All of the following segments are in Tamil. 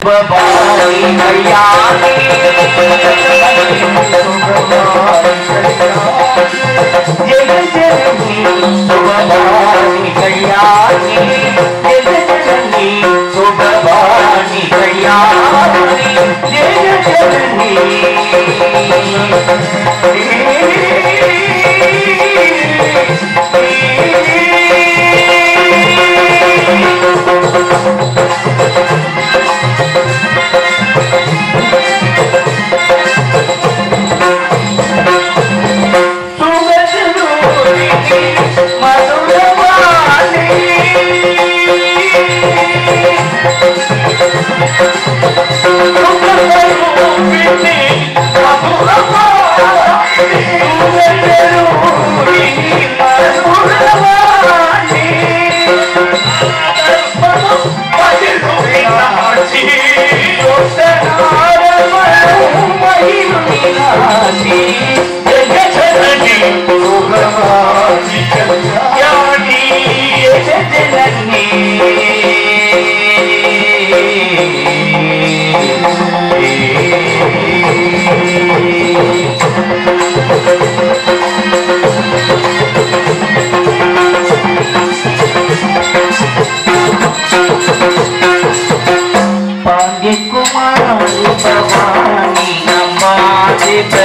பாண்டியகுமாரி பவானி அம்மா சிவ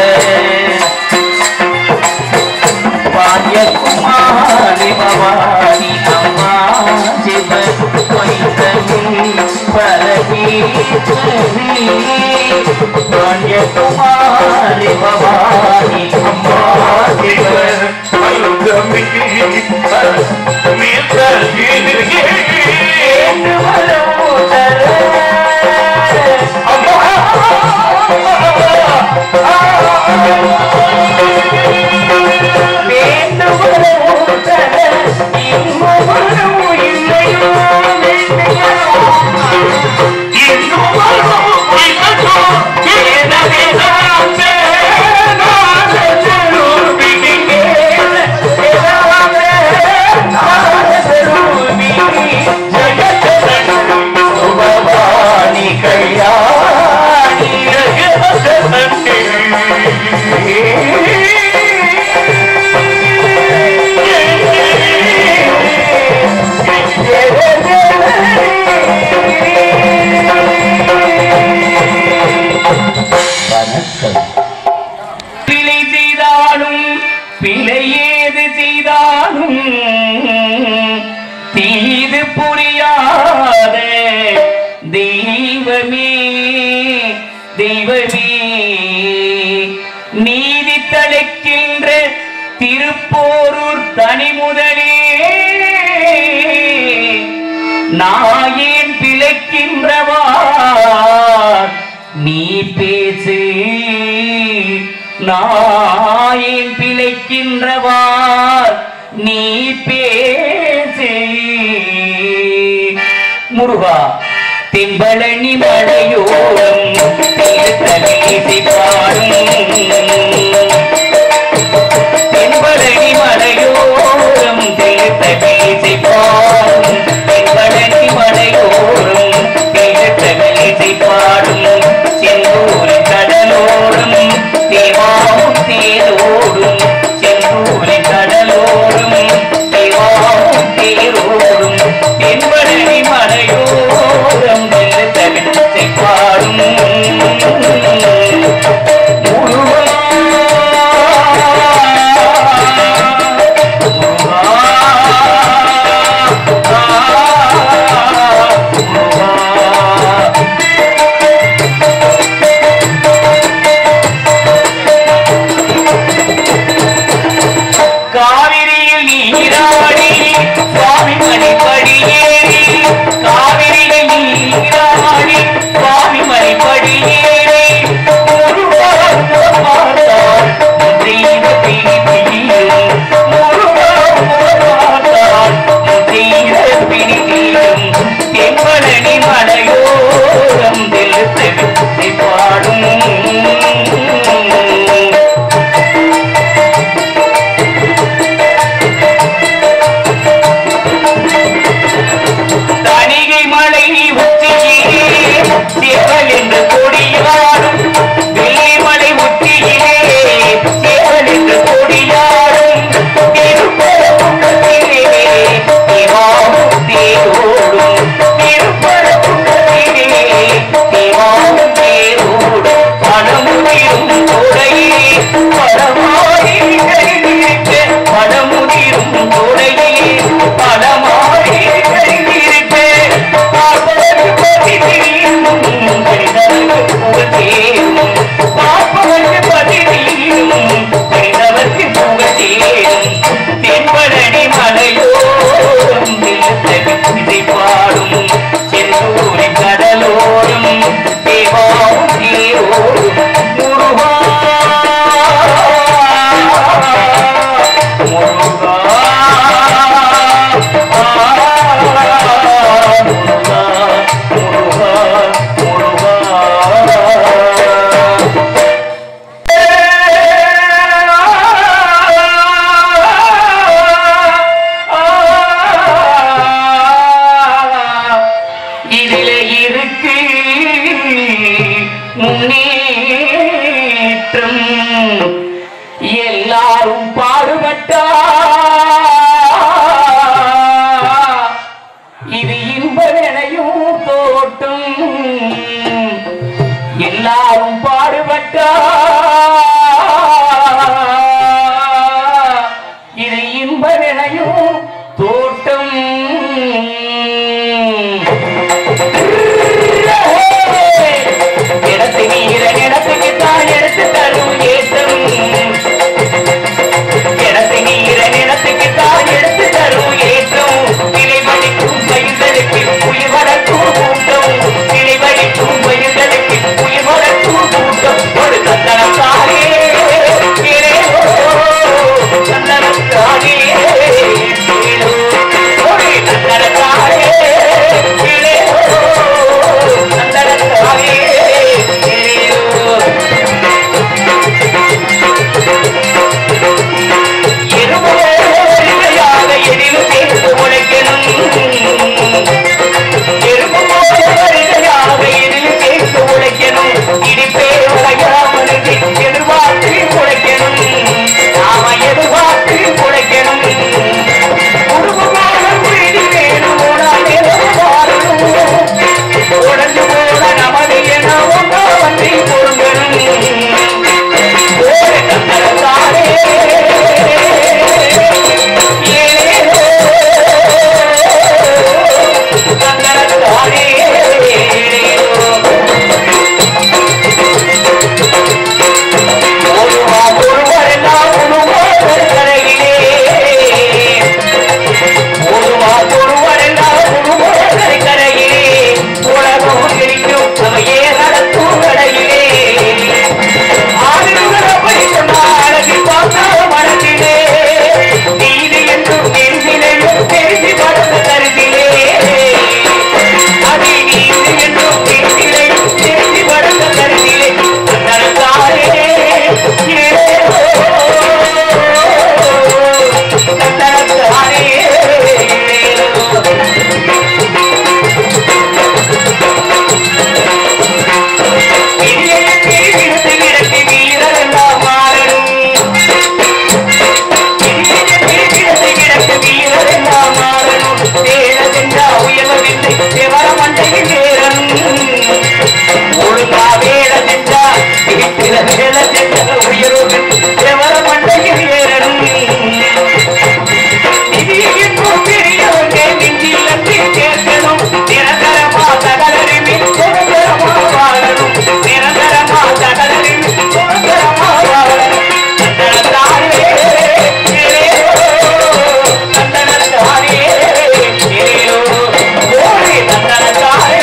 பாண்டியகுமாரி பவானி அம்மா சிவ வைத்தனி பரவி பாண்டியகுமாரி பவானி அம்மா சிவ என்று வரோதர பிழை செய்தாலும் பிழை ஏது செய்தாலும் தீது புரியாத தெய்வமே தெய்வமே நீதி தழைக்கின்ற திருப்போரூர் தனி முதலே நாயேன் பிழைக்கின்றவா நீ பேசு நாயேன் பிழைக்கின்றவார் நீ பேசு முருகா தென்பழனி மலையோரம் தீர்த்தமேசி பாடும் தென்பழனி மலையோரம் தீர்த்த வீசி பாடும் தென்பழனி மலையோரம் தீர்த்த வீசி பாடும் செந்தூரி கடலோரம் தேவாவும் தேரோடும் செந்தூரி கடலோரம் தேவாவும் தேரோடும் தென்பழனி மலையோரம் தீர்த்த வீசி பாடும் காவிரியில் நீராடி சுவாமி மணிப்படியேறி காவிரியில் நீராடி சுவாமி ஏற்றம் எல்லாரும் பாடுபட்டா இது இன்ப நினையும் தோட்டம் எல்லாரும் பாடுபட்டா இது இன்ப நினையும் தோட்டம் இடத்து நீர இடத்துக்கு தான் எடுத்து தரும் ஏற்றம் இடத்து நீர நிலத்துக்கு தான் எடுத்து தரும் ஏற்றம் நிலைவழிக்கும் பயிர்களுக்கு உயிர் வளர்க்கும் கூட்டம் நிலைவழிக்கும் பயிர்களுக்கு உயிர் வளர்க்கும் கூட்டம் ஒரு தந்தனத்தாரே தந்தனத்தாரே ஒரு தந்தனத்தாரே தந்தனத்தாரே எருமையாக எதிலும் சேர்த்து உழைக்கணும் எருமையாக எதிலும் சேர்த்து உழைக்கணும் இடிப்பே உழைக்காமலுக்கு எதிர்பார்த்து உழைக்கணும் நாம எதிர்பார்த்து உழைக்கணும் குடும்பமான உறுதி வேணும் உணவு வாழணும் உடஞ்சு போல நமது என ஒன்றா வந்து பொருங்கணும் ஓடு கத்தரத்தாரே நீதி என்றும் நெஞ்சிலையும் தெரிஞ்சு படுத்த கருதிலே அதி நீதி என்றும் நெஞ்சிலையும் தெரிஞ்சு படுத்த கருதிலே தன்னரத்தாரே தன்னரத்தாரே நிரந்தரமா சகலரின் நிரந்தரமா வாழணும் நிரந்தரமா சகலரின் நிரந்தரமா வாழணும் தன்னத்தாரே தன்னத்தாரே ஓடி தன்னத்தாரே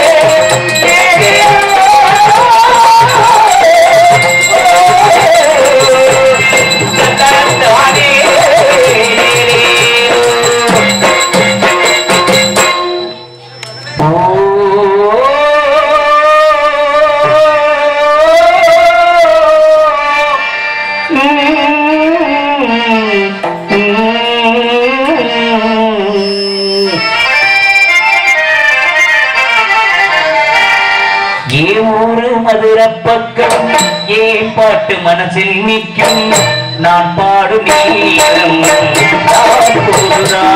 ஏ ஊரு மதுர பக்கம் ஏன் பாட்டு மனசில் நிற்கும் நான் பாடும் நீளம் நான் போதுதான்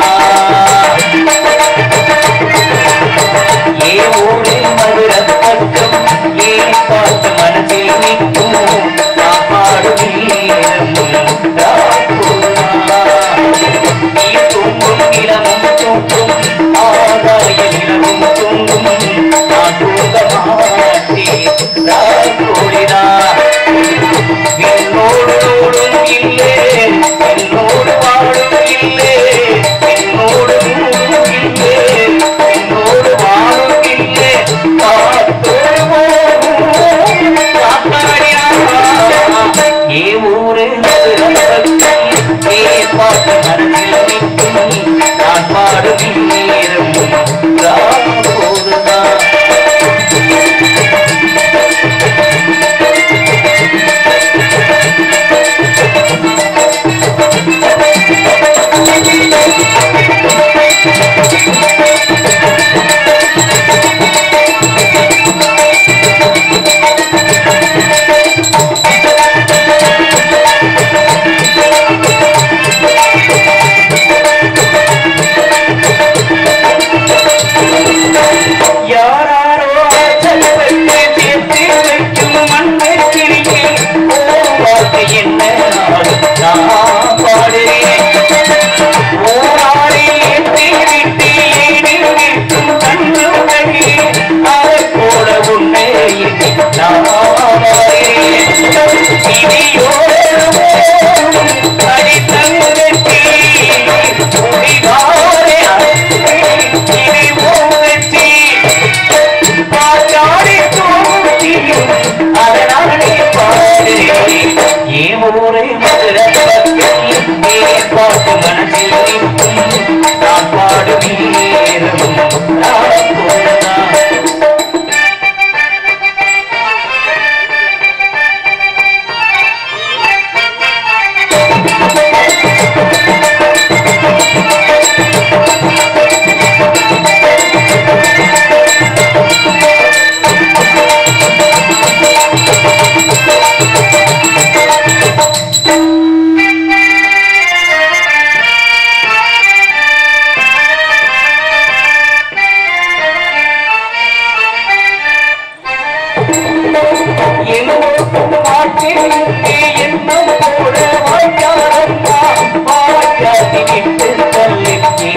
ஏ ஊரு மதுர பக்கம் ஏன் பாட்டு மனசில் நிற்கும் நான் பாடும் நீளம் நான் போதுதான் நீ தூங்கும் இளமும் தூங்கும் ஆதாய இளமும் தூங்கும் நான் தூங்க மாட்டேன் ராஜோடினா என்னோடு ஓடும் இல்லே என்னோடு வாழும் இல்லே என்னோடு மூடும் இல்லே என்னோடு வாழும் இல்லே காத்தோடு போகும் காத்தாடினா ஏ ஊரு ஏ பாட்டு மனதில் நிற்கும் நான் பாடும் நேரம் போதுதான் ஊரை மதுரை பக்கம் ஏன் பாட்டு மனசில் நிற்கும் நான் பாடும் நேரம் நான் போனதான் எங்கோட்டும் வாழ்க்கையிலே எண்ணம் போல வாய்க்காரம்மா வாய்க்காதி விட்டு தள்ளிக்கே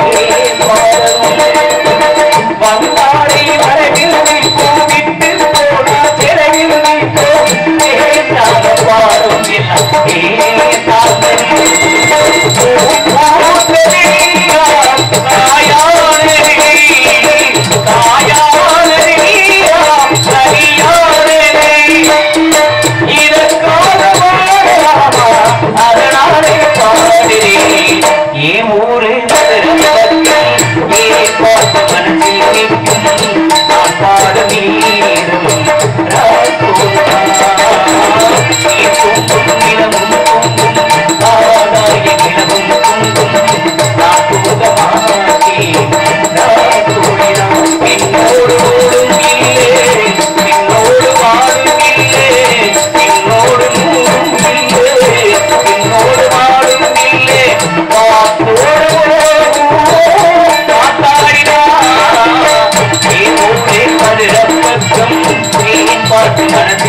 மாறும் வந்தாரை வரவில் நீக்கோ விட்டு போனா சிறையில் நீக்கோ ஏதான பாடும் எல்லாம் ஏதான பாட்டு மனதில்